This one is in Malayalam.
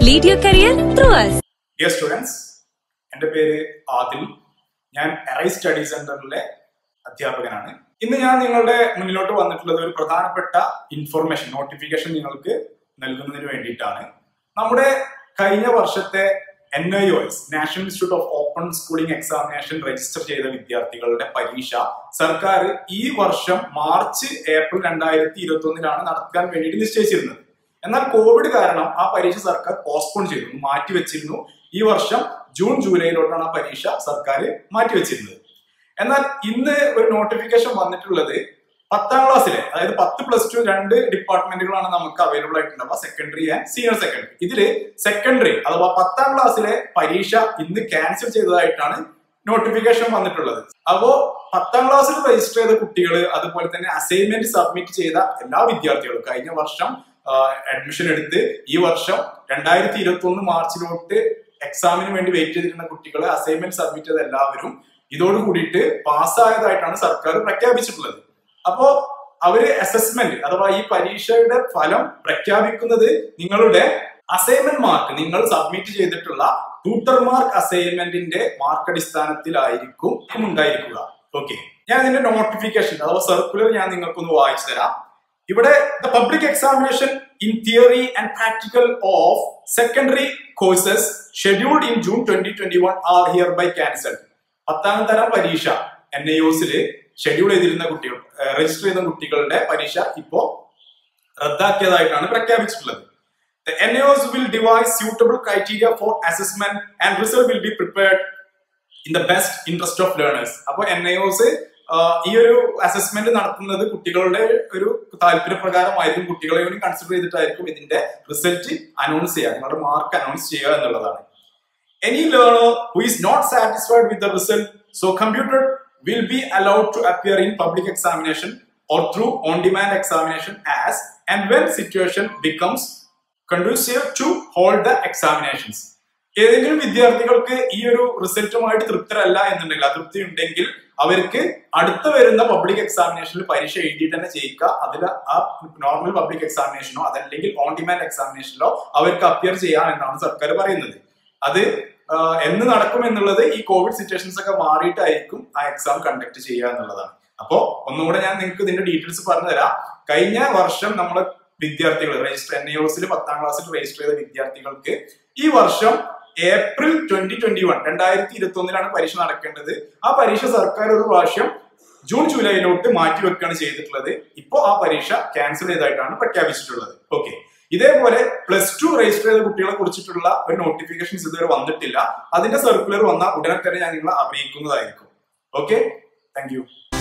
Lead your career through us. Dear students എൻ്റെ പേര് ആദിൽ ഞാൻ എറൈ സ്റ്റഡി സെന്ററിലെ അധ്യാപകനാണ് ഇന്ന് ഞാൻ നിങ്ങളുടെ മുന്നിലോട്ട് വന്നിട്ടുള്ളത് ഒരു പ്രധാനപ്പെട്ട ഇൻഫർമേഷൻ നോട്ടിഫിക്കേഷൻ നിങ്ങൾക്ക് നൽകുന്നതിന് വേണ്ടിയിട്ടാണ് നമ്മുടെ കഴിഞ്ഞ വർഷത്തെ N I O S national institute of open schooling examination register ചെയ്ത വിദ്യാർത്ഥികളുടെ പരീക്ഷ സർക്കാർ ഈ വർഷം മാർച്ച് ഏപ്രിൽ രണ്ടായിരത്തി ഇരുപത്തി ഒന്നിലാണ് നടത്താൻ വേണ്ടിയിട്ട് നിശ്ചയിച്ചിരുന്നത് എന്നാൽ കോവിഡ് കാരണം ആ പരീക്ഷ സർക്കാർ പോസ്റ്റ്പോൺ ചെയ്തിരുന്നു മാറ്റിവെച്ചിരുന്നു ഈ വർഷം ജൂൺ ജൂലൈയിലോട്ടാണ് ആ പരീക്ഷ സർക്കാർ മാറ്റിവെച്ചിരുന്നത് എന്നാൽ ഇന്ന് ഒരു നോട്ടിഫിക്കേഷൻ വന്നിട്ടുള്ളത് പത്താം ക്ലാസ്സിലെ അതായത് പത്ത് പ്ലസ് ടു രണ്ട് ഡിപ്പാർട്ട്മെന്റുകളാണ് നമുക്ക് അവൈലബിൾ ആയിട്ടുണ്ടാവുക സെക്കൻഡറി ആൻഡ് സീനിയർ സെക്കൻഡറി ഇതില് സെക്കൻഡറി അഥവാ പത്താം ക്ലാസ്സിലെ പരീക്ഷ ഇന്ന് ക്യാൻസൽ ചെയ്തതായിട്ടാണ് നോട്ടിഫിക്കേഷൻ വന്നിട്ടുള്ളത് അപ്പോ പത്താം ക്ലാസ്സിൽ രജിസ്റ്റർ ചെയ്ത കുട്ടികൾ അതുപോലെ തന്നെ അസൈൻമെന്റ് സബ്മിറ്റ് ചെയ്ത എല്ലാ വിദ്യാർത്ഥികളും കഴിഞ്ഞ വർഷം അഡ്മിഷൻ എടുത്ത് ഈ വർഷം രണ്ടായിരത്തി ഇരുപത്തി ഒന്ന് മാർച്ചിലോട്ട് എക്സാമിന് വേണ്ടി വെയിറ്റ് ചെയ്തിരുന്ന കുട്ടികൾ അസൈൻമെന്റ് സബ്മിറ്റ് ചെയ്ത എല്ലാവരും ഇതോട് കൂടിയിട്ട് പാസ്സായതായിട്ടാണ് സർക്കാർ പ്രഖ്യാപിച്ചിട്ടുള്ളത് അപ്പോ അവര് അസസ്മെന്റ് അഥവാ ഈ പരീക്ഷയുടെ ഫലം പ്രഖ്യാപിക്കുന്നത് നിങ്ങളുടെ അസൈൻമെന്റ് മാർക്ക് നിങ്ങൾ സബ്മിറ്റ് ചെയ്തിട്ടുള്ള ട്യൂട്ടർ മാർക്ക് അസൈൻമെന്റിന്റെ മാർക്ക് അടിസ്ഥാനത്തിലായിരിക്കും ഉണ്ടായിരിക്കുക ഓക്കെ ഞാൻ ഇതിന്റെ നോട്ടിഫിക്കേഷൻ അഥവാ സർക്കുലർ ഞാൻ നിങ്ങൾക്കൊന്ന് വായിച്ചു തരാം ഇവിടെ the public examination in theory and practical of secondary courses scheduled in June twenty twenty one are hereby cancelled പത്താം തരം പരീക്ഷ എൻ ഐ ഒസില് ഷെഡ്യൂൾ ചെയ്തിരുന്ന കുട്ടികൾ രജിസ്റ്റർ ചെയ്ത കുട്ടികളുടെ പരീക്ഷ ഇപ്പോ റദ്ദാക്കിയതായിട്ടാണ് പ്രഖ്യാപിച്ചിട്ടുള്ളത് The NAOs will devise suitable criteria for assessment and result will be prepared in the best interest of learners. അപ്പോൾ എൻ ഐ ഒസ് ഈ ഒരു അസസ്മെന്റ് നടത്തുന്നത് കുട്ടികളുടെ ഒരു താല്പര്യപ്രകാരമായിരിക്കും കുട്ടികളെ കൂടി കൺസിഡർ ചെയ്തിട്ടായിരിക്കും ഇതിന്റെ റിസൾട്ട് അനൗൺസ് ചെയ്യുക നിങ്ങളുടെ മാർക്ക് അനൗൺസ് ചെയ്യുക എന്നുള്ളതാണ് Any learner who is not satisfied with the result, so computer will be allowed to appear in public examination or through on-demand examination as and when situation becomes conducive to hold the examinations. ഏതെങ്കിലും വിദ്യാർത്ഥികൾക്ക് ഈ ഒരു റിസൾട്ടുമായിട്ട് തൃപ്തരല്ല എന്നുണ്ടെങ്കിൽ അതൃപ്തി ഉണ്ടെങ്കിൽ അവർക്ക് അടുത്ത വരുന്ന പബ്ലിക് എക്സാമിനേഷനിൽ പരീക്ഷ എഴുതിയിട്ട് തന്നെ ചെയ്യിക്കുക അതിൽ ആ നോർമൽ പബ്ലിക് എക്സാമിനേഷനോ അതല്ലെങ്കിൽ ഓൺ ഡിമാൻഡ് എക്സാമിനേഷനിലോ അവർക്ക് അപ്പിയർ ചെയ്യാം എന്നാണ് സർക്കാർ പറയുന്നത് അത് ആഹ് എന്ന് നടക്കും എന്നുള്ളത് ഈ കോവിഡ് സിറ്റുവേഷൻസ് ഒക്കെ മാറിയിട്ടായിരിക്കും ആ എക്സാം കണ്ടക്ട് ചെയ്യുക എന്നുള്ളതാണ് അപ്പോ ഒന്നുകൂടെ ഞാൻ നിങ്ങൾക്ക് ഇതിന്റെ ഡീറ്റെയിൽസ് പറഞ്ഞു തരാം കഴിഞ്ഞ വർഷം നമ്മളെ വിദ്യാർത്ഥികൾ രജിസ്റ്റർ എൻ ഐ ഒസിൽ പത്താം ക്ലാസ്സിൽ രജിസ്റ്റർ ചെയ്ത വിദ്യാർത്ഥികൾക്ക് ഈ വർഷം ഏപ്രിൽ ട്വന്റി ട്വന്റി വൺ രണ്ടായിരത്തി ഇരുപത്തി ഒന്നിലാണ് പരീക്ഷ നടക്കേണ്ടത് ആ പരീക്ഷ സർക്കാർ ഒരു പ്രാവശ്യം ജൂൺ ജൂലൈയിലോട്ട് മാറ്റി വെക്കുകയാണ് ചെയ്തിട്ടുള്ളത് ഇപ്പോൾ ആ പരീക്ഷ ക്യാൻസൽ ചെയ്തതായിട്ടാണ് പ്രഖ്യാപിച്ചിട്ടുള്ളത് ഓക്കെ ഇതേപോലെ പ്ലസ് ടു രജിസ്റ്റർ ചെയ്ത കുട്ടികളെ കുറിച്ചിട്ടുള്ള ഒരു നോട്ടിഫിക്കേഷൻസ് ഇതുവരെ വന്നിട്ടില്ല അതിന്റെ സർക്കുലർ വന്നാൽ ഉടനെ തന്നെ ഞാൻ നിങ്ങളെ അറിയിക്കുന്നതായിരിക്കും ഓക്കെ താങ്ക് യു